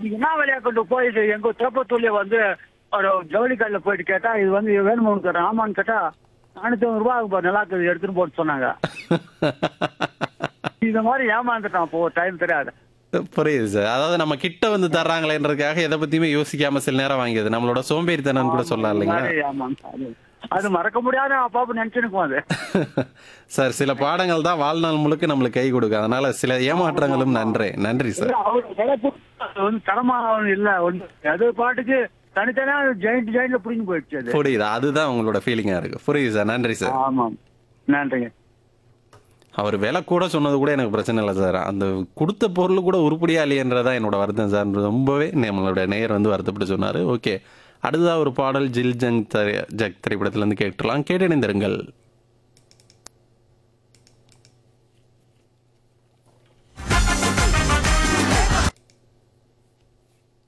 நீங்க என்ன வேலையா கொண்டு போயிட்டு எங்க திருப்பத்தூர்ல வந்து ஒரு ஜவுளி கடையில போயிட்டு கேட்டா இது வந்து வேணுமா உனக்கு ஆமான்னு கேட்டா நானூத்தி ஐம்பது ரூபாய் ஆகும் பாரு, நல்லா இருக்குது எடுத்துன்னு போட்டு சொன்னாங்க இந்த மாதிரி ஏமாந்துட்டான் அப்போ டைம் தெரியாது புரியுது சார் அதாவது நம்ம கிட்ட வந்து தர்றாங்களேன்றதுக்காக எதை பத்தியுமே யோசிக்காம சில நேரம் வாங்கியது நம்மளோட சோம்பேறித்தனம் கூட சொல்லலாம் இல்லைங்களா மாதிரி ஏமாந்து- அது- அது மறக்க முடியாத அப்பாப்பு நினைச்சுனுக்கும் அது சார் சில பாடங்கள் தான் வாழ்நாள் முழுக்க நம்மளுக்கு கை கொடுக்கும் அதனால சில ஏமாற்றங்களும் நன்றி நன்றி சார் இல்ல, அவரு விலை கொடுத்தா அது வந்து தரமா இல்ல ஒண்ணு அது பாட்டுக்கு தனித்தனியா ஜெயிண்ட் ஜெயிண்ட்ல புடிஞ்சு போயிடுச்சு அது புரியுது அதுதான் உங்களோட ஃபீலிங்கா இருக்கு புரியுது சார் நன்றி சார் ஆமாம் நன்றிங்க அவர் விலை கூட சொன்னது கூட எனக்கு பிரச்சனை இல்லை சார் அந்த கொடுத்த பொருள் கூட உருப்படியா இல்லையன்றதா என்னோட வருத்தம் சார் ரொம்பவே நம்மளோட நேயர் வந்து வருத்தப்பட்டு சொன்னார் ஓகே அடுத்ததாக ஒரு பாடல் ஜில் ஜங் தரி- ஜக் திரைப்படத்திலேருந்து கேட்டுலாம் கேட்டணிந்திருங்கள்